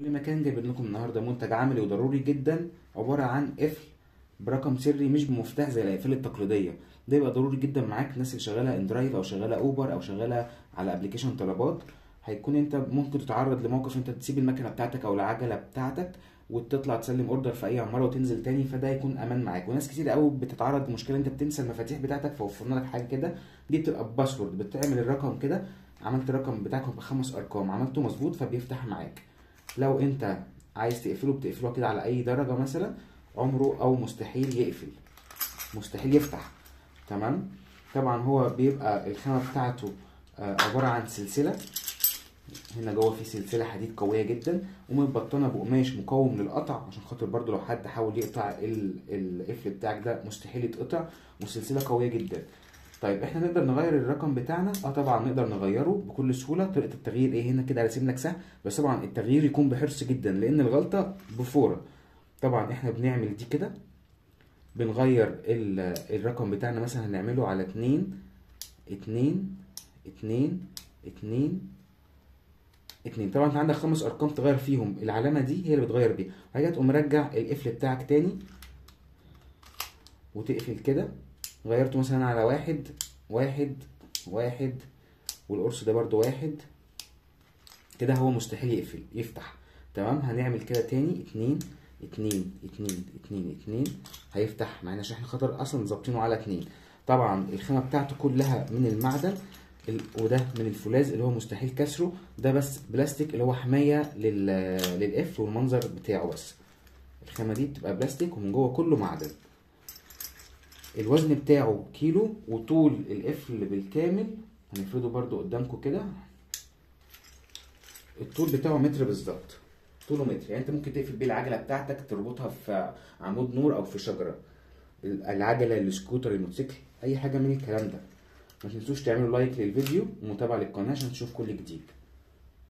كل مكان جايب لكم النهارده منتج عملي وضروري جدا عباره عن قفل برقم سري مش بمفتاح زي القفل التقليديه ده يبقى ضروري جدا معاك الناس اللي شغاله اندرايف او شغاله اوبر او شغاله على ابلكيشن طلبات هيكون انت ممكن تتعرض لموقف انت تسيب المكنه بتاعتك او العجله بتاعتك وتطلع تسلم اوردر في اي عماره وتنزل تاني فده يكون امان معاك وناس كتير قوي بتتعرض لمشكله انت بتنسى المفاتيح بتاعتك فوفرنا لك حاجه كده دي بتبقى باسورد بتعمل الرقم كده عملت الرقم بتاعك بخمس ارقام عملته مظبوط فبيفتح معاك لو انت عايز تقفله بتقفله كده على اي درجه مثلا عمره او مستحيل يقفل مستحيل يفتح تمام طبعا هو بيبقى الخامه بتاعته آه، عباره عن سلسله هنا جوه في سلسله حديد قويه جدا ومتبطنه بقماش مقاوم للقطع عشان خاطر برضو لو حد حاول يقطع ال- القفل بتاعك ده مستحيل يتقطع وسلسله قويه جدا طيب احنا نقدر نغير الرقم بتاعنا اه طبعا نقدر نغيره بكل سهوله طريقه التغيير ايه هنا كده راسم لك سهم بس طبعا التغيير يكون بحرص جدا لان الغلطه بفوره طبعا احنا بنعمل دي كده بنغير ال- الرقم بتاعنا مثلا هنعمله على اتنين اتنين اتنين اتنين اتنين طبعا انت عندك خمس ارقام تغير فيهم العلامه دي هي اللي بتغير بيها بعد كده تقوم مرجع القفل بتاعك تاني وتقفل كده غيرته مثلا على واحد واحد واحد والقرص ده برضو واحد كده هو مستحيل يقفل يفتح تمام هنعمل كده تاني اتنين اتنين اتنين اتنين اتنين هيفتح معانا عشان احنا خاطر اصلا ظابطينه على اتنين طبعا الخامة بتاعته كلها من المعدن ال- وده من الفولاذ اللي هو مستحيل كسره ده بس بلاستيك اللي هو حماية لل... للقفل والمنظر بتاعه بس الخامة دي بتبقى بلاستيك ومن جوه كله معدن الوزن بتاعه كيلو وطول القفل بالكامل هنفرده برضو قدامكم كده الطول بتاعه متر بالظبط طوله متر يعني انت ممكن تقفل بيه العجله بتاعتك تربطها في عمود نور او في شجره العجله السكوتر الموتوسيكل اي حاجه من الكلام ده ما تنسوش تعملوا لايك للفيديو ومتابعه للقناه عشان تشوف كل جديد